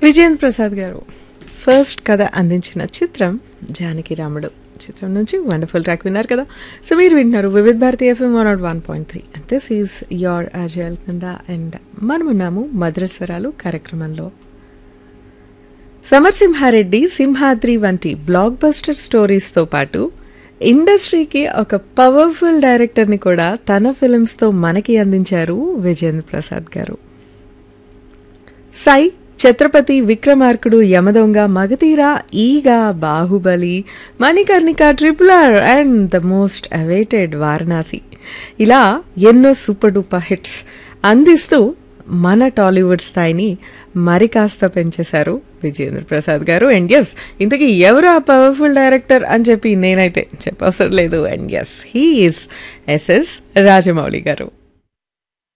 విజయేంద్ర ప్రసాద్ గారు ఫస్ట్ కథ అందించిన చిత్రం జానకి రాముడు చిత్రం నుంచి వండర్ఫుల్ ట్రాక్ విన్నారు కదా సో మీరు వింటున్నారు Vividh Bharati FM one naught one point three and this is your అర్జల్ కింద అండ్ మనమున్నాము మధురస్వరాలు కార్యక్రమంలో సమర్సింహారెడ్డి సింహాద్రి వంటి బ్లాక్ బస్టర్ స్టోరీస్తో పాటు ఇండస్ట్రీకి ఒక పవర్ఫుల్ డైరెక్టర్ని కూడా తన ఫిల్మ్స్తో మనకి అందించారు విజేంద్ర ప్రసాద్ గారు సై ఛత్రపతి విక్రమార్కుడు Yamadonga Magadheera Eega Baahubali Manikarnika triple R and the most awaited Varanasi ఇలా ఎన్నో సూపర్ డూపర్ హిట్స్ అందిస్తూ మన టాలీవుడ్ స్థాయిని మరి కాస్త పెంచేశారు విజేంద్ర ప్రసాద్ గారు అండ్ ఎస్ ఇంతకీ ఎవరు ఆ పవర్ఫుల్ డైరెక్టర్ అని చెప్పి నేనైతే చెప్పవసరం లేదు and yes he is SS Rajamouli గారు